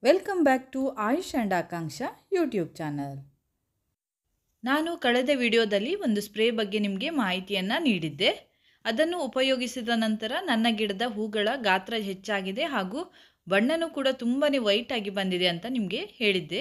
welcome back to Ayush and Akanksha YouTube channel ನಾನು ಕಳೆದ ವಿಡಿಯೋದಲ್ಲಿ ಒಂದು ಸ್ಪ್ರೇ ಬಗ್ಗೆ ನಿಮಗೆ ಮಾಹಿತಿಯನ್ನು ನೀಡಿದ್ದೆ ಅದನ್ನು ಉಪಯೋಗಿಸಿದ ನಂತರ ನನ್ನ ಗಿಡದ ಹೂಗಳ ಗಾತ್ರ ಹೆಚ್ಚಾಗಿದೆ ಹಾಗೂ ಬಣ್ಣನೂ ಕೂಡ ತುಂಬಾ ವೈಟ್ ಆಗಿ ಬಂದಿದೆ ಅಂತ ನಿಮಗೆ ಹೇಳಿದ್ದೆ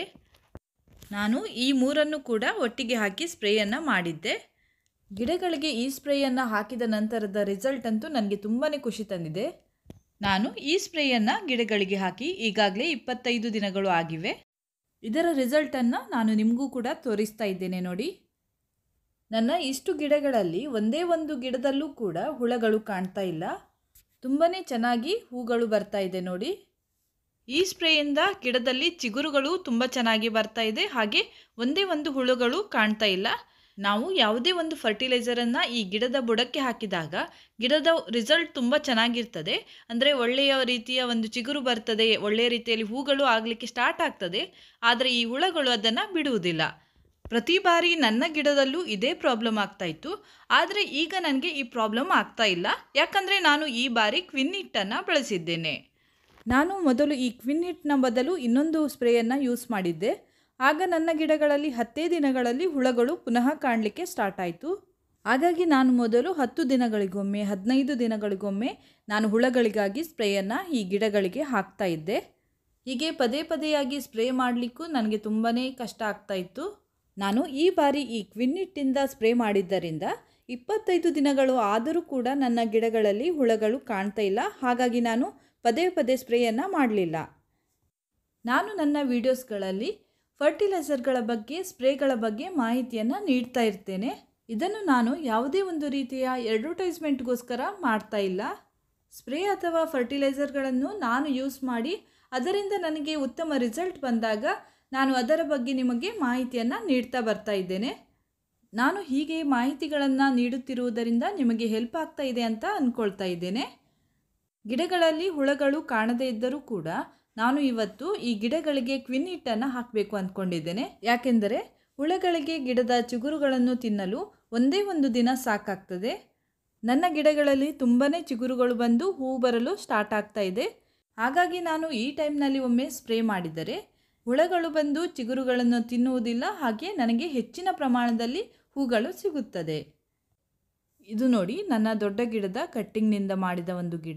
ನಾನು ಈ ಮೂರನ್ನು ಕೂಡ ಒಟ್ಟಿಗೆ ಹಾಕಿ ಸ್ಪ್ರೇಯನ್ನು ಮಾಡಿದ್ದೆ ಗಿಡಗಳಿಗೆ ಈ ಸ್ಪ್ರೇಯನ್ನು ಹಾಕಿದ ನಂತರದ ರಿಸಲ್ಟ್ ಅಂತೂ ನನಗೆ ತುಂಬಾ ಖುಷಿ ತಂದಿದೆ ನಾನು ಈ ಸ್ಪ್ರೇಯನ್ನು ಗಿಡಗಳಿಗೆ ಹಾಕಿ ಈಗಾಗಲೇ ಇಪ್ಪತ್ತೈದು ದಿನಗಳು ಆಗಿವೆ ಇದರ ರಿಸಲ್ಟನ್ನು ನಾನು ನಿಮಗೂ ಕೂಡ ತೋರಿಸ್ತಾ ಇದ್ದೇನೆ ನೋಡಿ ನನ್ನ ಇಷ್ಟು ಗಿಡಗಳಲ್ಲಿ ಒಂದೇ ಒಂದು ಗಿಡದಲ್ಲೂ ಕೂಡ ಹುಳಗಳು ಕಾಣ್ತಾ ಇಲ್ಲ ತುಂಬಾ ಚೆನ್ನಾಗಿ ಹೂಗಳು ಬರ್ತಾ ಇದೆ ನೋಡಿ ಈ ಸ್ಪ್ರೇಯಿಂದ ಗಿಡದಲ್ಲಿ ಚಿಗುರುಗಳು ತುಂಬ ಚೆನ್ನಾಗಿ ಬರ್ತಾ ಇದೆ ಹಾಗೆ ಒಂದೇ ಒಂದು ಹುಳುಗಳು ಕಾಣ್ತಾ ಇಲ್ಲ ನಾವು ಯಾವುದೇ ಒಂದು ಫರ್ಟಿಲೈಸರನ್ನು ಈ ಗಿಡದ ಬುಡಕ್ಕೆ ಹಾಕಿದಾಗ ಗಿಡದ ರಿಸಲ್ಟ್ ತುಂಬ ಚೆನ್ನಾಗಿರ್ತದೆ ಅಂದರೆ ಒಳ್ಳೆಯ ರೀತಿಯ ಒಂದು ಚಿಗುರು ಬರ್ತದೆ ಒಳ್ಳೆಯ ರೀತಿಯಲ್ಲಿ ಹೂಗಳು ಆಗಲಿಕ್ಕೆ ಸ್ಟಾರ್ಟ್ ಆಗ್ತದೆ ಆದರೆ ಈ ಹುಳಗಳು ಅದನ್ನು ಬಿಡುವುದಿಲ್ಲ ಪ್ರತಿ ಬಾರಿ ನನ್ನ ಗಿಡದಲ್ಲೂ ಇದೇ ಪ್ರಾಬ್ಲಮ್ ಆಗ್ತಾ ಇತ್ತು ಆದರೆ ಈಗ ನನಗೆ ಈ ಪ್ರಾಬ್ಲಮ್ ಆಗ್ತಾ ಇಲ್ಲ ಯಾಕಂದರೆ ನಾನು ಈ ಬಾರಿ ಕ್ವಿನ್ ಹಿಟ್ಟನ್ನು ಬಳಸಿದ್ದೇನೆ ನಾನು ಮೊದಲು ಈ ಕ್ವಿನ್ ಹಿಟ್ನ ಬದಲು ಇನ್ನೊಂದು ಸ್ಪ್ರೇಯನ್ನು ಯೂಸ್ ಮಾಡಿದ್ದೆ ಆಗ ನನ್ನ ಗಿಡಗಳಲ್ಲಿ ಹತ್ತೇ ದಿನಗಳಲ್ಲಿ ಹುಳಗಳು ಪುನಃ ಕಾಣಲಿಕ್ಕೆ ಸ್ಟಾರ್ಟ್ ಆಯಿತು ಹಾಗಾಗಿ ನಾನು ಮೊದಲು ಹತ್ತು ದಿನಗಳಿಗೊಮ್ಮೆ ಹದಿನೈದು ದಿನಗಳಿಗೊಮ್ಮೆ ನಾನು ಹುಳಗಳಿಗಾಗಿ ಸ್ಪ್ರೇಯನ್ನು ಈ ಗಿಡಗಳಿಗೆ ಹಾಕ್ತಾ ಇದ್ದೆ ಹೀಗೆ ಪದೇ ಪದೇಯಾಗಿ ಸ್ಪ್ರೇ ಮಾಡಲಿಕ್ಕೂ ನನಗೆ ತುಂಬಾ ಕಷ್ಟ ಆಗ್ತಾ ಇತ್ತು ನಾನು ಈ ಬಾರಿ ಈ ಕ್ವಿನ್ನಿಟ್ಟಿಂದ ಸ್ಪ್ರೇ ಮಾಡಿದ್ದರಿಂದ ಇಪ್ಪತ್ತೈದು ದಿನಗಳು ಆದರೂ ಕೂಡ ನನ್ನ ಗಿಡಗಳಲ್ಲಿ ಹುಳಗಳು ಕಾಣ್ತಾ ಇಲ್ಲ ಹಾಗಾಗಿ ನಾನು ಪದೇ ಪದೇ ಸ್ಪ್ರೇಯನ್ನು ಮಾಡಲಿಲ್ಲ ನಾನು ನನ್ನ ವೀಡಿಯೋಸ್ಗಳಲ್ಲಿ ಫರ್ಟಿಲೈಸರ್ಗಳ ಬಗ್ಗೆ ಸ್ಪ್ರೇಗಳ ಬಗ್ಗೆ ಮಾಹಿತಿಯನ್ನು ನೀಡ್ತಾ ಇರ್ತೇನೆ ಇದನ್ನು ನಾನು ಯಾವುದೇ ಒಂದು ರೀತಿಯ ಅಡ್ವರ್ಟೈಸ್ಮೆಂಟ್ಗೋಸ್ಕರ ಮಾಡ್ತಾ ಇಲ್ಲ ಸ್ಪ್ರೇ ಅಥವಾ ಫರ್ಟಿಲೈಸರ್ಗಳನ್ನು ನಾನು ಯೂಸ್ ಮಾಡಿ ಅದರಿಂದ ನನಗೆ ಉತ್ತಮ ರಿಸಲ್ಟ್ ಬಂದಾಗ ನಾನು ಅದರ ಬಗ್ಗೆ ನಿಮಗೆ ಮಾಹಿತಿಯನ್ನು ನೀಡ್ತಾ ಬರ್ತಾ ಇದ್ದೇನೆ ನಾನು ಹೀಗೆ ಮಾಹಿತಿಗಳನ್ನು ನೀಡುತ್ತಿರುವುದರಿಂದ ನಿಮಗೆ ಹೆಲ್ಪ್ ಆಗ್ತಾ ಇದೆ ಅಂತ ಅಂದ್ಕೊಳ್ತಾ ಇದ್ದೇನೆ ಗಿಡಗಳಲ್ಲಿ ಹುಳಗಳು ಕಾಣದೇ ಇದ್ದರೂ ಕೂಡ ನಾನು ಇವತ್ತು ಈ ಗಿಡಗಳಿಗೆ ಕ್ವಿನ್ ಹಿಟ್ಟನ್ನು ಹಾಕಬೇಕು ಅಂದ್ಕೊಂಡಿದ್ದೇನೆ ಯಾಕೆಂದರೆ ಹುಳಗಳಿಗೆ ಗಿಡದ ಚಿಗುರುಗಳನ್ನು ತಿನ್ನಲು ಒಂದೇ ಒಂದು ದಿನ ಸಾಕಾಗ್ತದೆ ನನ್ನ ಗಿಡಗಳಲ್ಲಿ ತುಂಬಾ ಚಿಗುರುಗಳು ಬಂದು ಹೂ ಬರಲು ಸ್ಟಾರ್ಟ್ ಆಗ್ತಾ ಇದೆ ಹಾಗಾಗಿ ನಾನು ಈ ಟೈಮ್ನಲ್ಲಿ ಒಮ್ಮೆ ಸ್ಪ್ರೇ ಮಾಡಿದರೆ ಹುಳಗಳು ಬಂದು ಚಿಗುರುಗಳನ್ನು ತಿನ್ನುವುದಿಲ್ಲ ಹಾಗೆ ನನಗೆ ಹೆಚ್ಚಿನ ಪ್ರಮಾಣದಲ್ಲಿ ಹೂಗಳು ಸಿಗುತ್ತದೆ ಇದು ನೋಡಿ ನನ್ನ ದೊಡ್ಡ ಗಿಡದ ಕಟ್ಟಿಂಗ್ನಿಂದ ಮಾಡಿದ ಒಂದು ಗಿಡ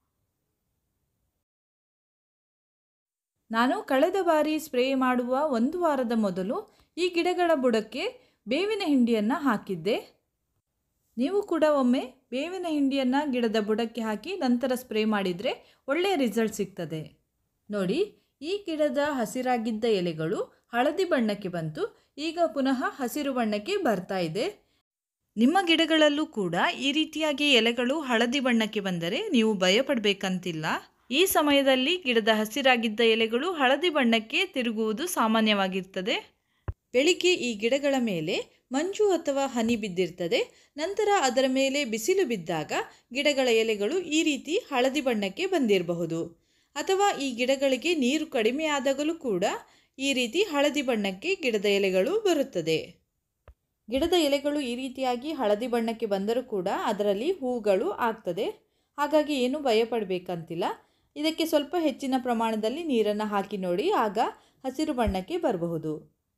ನಾನು ಕಳೆದ ಬಾರಿ ಸ್ಪ್ರೇ ಮಾಡುವ ಒಂದು ವಾರದ ಮೊದಲು ಈ ಗಿಡಗಳ ಬುಡಕ್ಕೆ ಬೇವಿನ ಹಿಂಡಿಯನ್ನು ಹಾಕಿದ್ದೆ ನೀವು ಕೂಡ ಒಮ್ಮೆ ಬೇವಿನ ಹಿಂಡಿಯನ್ನು ಗಿಡದ ಬುಡಕ್ಕೆ ಹಾಕಿ ನಂತರ ಸ್ಪ್ರೇ ಮಾಡಿದರೆ ಒಳ್ಳೆಯ ರಿಸಲ್ಟ್ ಸಿಗ್ತದೆ ನೋಡಿ ಈ ಗಿಡದ ಹಸಿರಾಗಿದ್ದ ಎಲೆಗಳು ಹಳದಿ ಬಣ್ಣಕ್ಕೆ ಬಂತು ಈಗ ಪುನಃ ಹಸಿರು ಬಣ್ಣಕ್ಕೆ ಬರ್ತಾ ಇದೆ ನಿಮ್ಮ ಗಿಡಗಳಲ್ಲೂ ಕೂಡ ಈ ರೀತಿಯಾಗಿ ಎಲೆಗಳು ಹಳದಿ ಬಣ್ಣಕ್ಕೆ ಬಂದರೆ ನೀವು ಭಯಪಡಬೇಕಂತಿಲ್ಲ ಈ ಸಮಯದಲ್ಲಿ ಗಿಡದ ಹಸಿರಾಗಿದ್ದ ಎಲೆಗಳು ಹಳದಿ ಬಣ್ಣಕ್ಕೆ ತಿರುಗುವುದು ಸಾಮಾನ್ಯವಾಗಿರ್ತದೆ ಬೆಳಿಗ್ಗೆ ಈ ಗಿಡಗಳ ಮೇಲೆ ಮಂಜು ಅಥವಾ ಹನಿ ಬಿದ್ದಿರ್ತದೆ ನಂತರ ಅದರ ಮೇಲೆ ಬಿಸಿಲು ಬಿದ್ದಾಗ ಗಿಡಗಳ ಎಲೆಗಳು ಈ ರೀತಿ ಹಳದಿ ಬಣ್ಣಕ್ಕೆ ಬಂದಿರಬಹುದು ಅಥವಾ ಈ ಗಿಡಗಳಿಗೆ ನೀರು ಕಡಿಮೆ ಆದಾಗಲೂ ಕೂಡ ಈ ರೀತಿ ಹಳದಿ ಬಣ್ಣಕ್ಕೆ ಗಿಡದ ಎಲೆಗಳು ಬರುತ್ತದೆ ಗಿಡದ ಎಲೆಗಳು ಈ ರೀತಿಯಾಗಿ ಹಳದಿ ಬಣ್ಣಕ್ಕೆ ಬಂದರೂ ಕೂಡ ಅದರಲ್ಲಿ ಹೂಗಳು ಆಗ್ತದೆ ಹಾಗಾಗಿ ಏನು ಭಯಪಡಬೇಕಂತಿಲ್ಲ ಇದಕ್ಕೆ ಸ್ವಲ್ಪ ಹೆಚ್ಚಿನ ಪ್ರಮಾಣದಲ್ಲಿ ನೀರನ್ನು ಹಾಕಿ ನೋಡಿ ಆಗ ಹಸಿರು ಬಣ್ಣಕ್ಕೆ ಬರಬಹುದು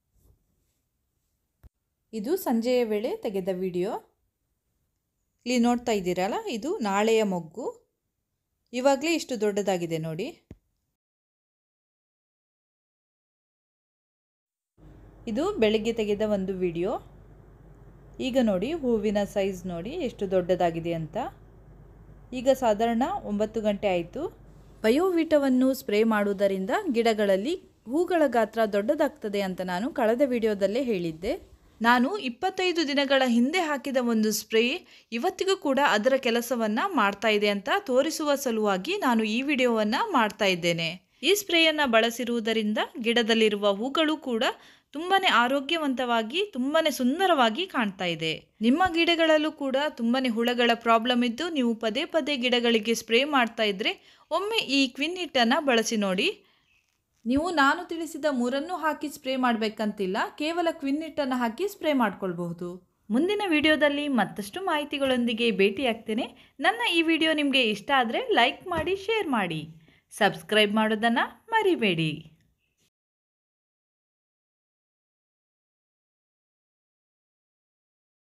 ಇದು ಸಂಜೆಯ ವೇಳೆ ತೆಗೆದ ವಿಡಿಯೋ ಇಲ್ಲಿ ನೋಡ್ತಾ ಇದ್ದೀರಲ್ಲ ಇದು ನಾಳೆಯ ಮೊಗ್ಗು ಇವಾಗಲೇ ಇಷ್ಟು ದೊಡ್ಡದಾಗಿದೆ ನೋಡಿ ಇದು ಬೆಳಗ್ಗೆ ತೆಗೆದ ಒಂದು ವಿಡಿಯೋ ಈಗ ನೋಡಿ ಹೂವಿನ ಸೈಜ್ ನೋಡಿ ಎಷ್ಟು ದೊಡ್ಡದಾಗಿದೆ ಅಂತ ಈಗ ಸಾಧಾರಣ ಒಂಬತ್ತು ಗಂಟೆ ಆಯಿತು ಬಯೋವಿಟವನ್ನು ಸ್ಪ್ರೇ ಮಾಡುವುದರಿಂದ ಗಿಡಗಳಲ್ಲಿ ಹೂಗಳ ಗಾತ್ರ ದೊಡ್ಡದಾಗ್ತದೆ ಅಂತ ನಾನು ಕಳೆದ ವಿಡಿಯೋದಲ್ಲೇ ಹೇಳಿದ್ದೆ ನಾನು ಇಪ್ಪತ್ತೈದು ದಿನಗಳ ಹಿಂದೆ ಹಾಕಿದ ಒಂದು ಸ್ಪ್ರೇ ಇವತ್ತಿಗೂ ಕೂಡ ಅದರ ಕೆಲಸವನ್ನು ಮಾಡ್ತಾ ಇದೆ ಅಂತ ತೋರಿಸುವ ಸಲುವಾಗಿ ನಾನು ಈ ವಿಡಿಯೋವನ್ನು ಮಾಡ್ತಾ ಇದ್ದೇನೆ ಈ ಸ್ಪ್ರೇಯನ್ನು ಬಳಸಿರುವುದರಿಂದ ಗಿಡದಲ್ಲಿರುವ ಹೂಗಳು ಕೂಡ ತುಂಬಾ ಆರೋಗ್ಯವಂತವಾಗಿ ತುಂಬಾ ಸುಂದರವಾಗಿ ಕಾಣ್ತಾ ಇದೆ ನಿಮ್ಮ ಗಿಡಗಳಲ್ಲೂ ಕೂಡ ತುಂಬಾ ಹುಳಗಳ ಪ್ರಾಬ್ಲಮ್ ಇದ್ದು ನೀವು ಪದೇ ಪದೇ ಗಿಡಗಳಿಗೆ ಸ್ಪ್ರೇ ಮಾಡ್ತಾ ಇದ್ರೆ ಒಮ್ಮೆ ಈ ಕ್ವಿನ್ ಹಿಟ್ಟನ್ನು ಬಳಸಿ ನೋಡಿ ನೀವು ನಾನು ತಿಳಿಸಿದ ಮೂರನ್ನು ಹಾಕಿ ಸ್ಪ್ರೇ ಮಾಡಬೇಕಂತಿಲ್ಲ ಕೇವಲ ಕ್ವಿನ್ ಹಿಟ್ಟನ್ನು ಹಾಕಿ ಸ್ಪ್ರೇ ಮಾಡ್ಕೊಳ್ಬಹುದು ಮುಂದಿನ ವಿಡಿಯೋದಲ್ಲಿ ಮತ್ತಷ್ಟು ಮಾಹಿತಿಗಳೊಂದಿಗೆ ಭೇಟಿಯಾಗ್ತೇನೆ ನನ್ನ ಈ ವಿಡಿಯೋ ನಿಮಗೆ ಇಷ್ಟ ಆದರೆ ಲೈಕ್ ಮಾಡಿ ಶೇರ್ ಮಾಡಿ ಸಬ್ಸ್ಕ್ರೈಬ್ ಮಾಡೋದನ್ನು ಮರಿಬೇಡಿ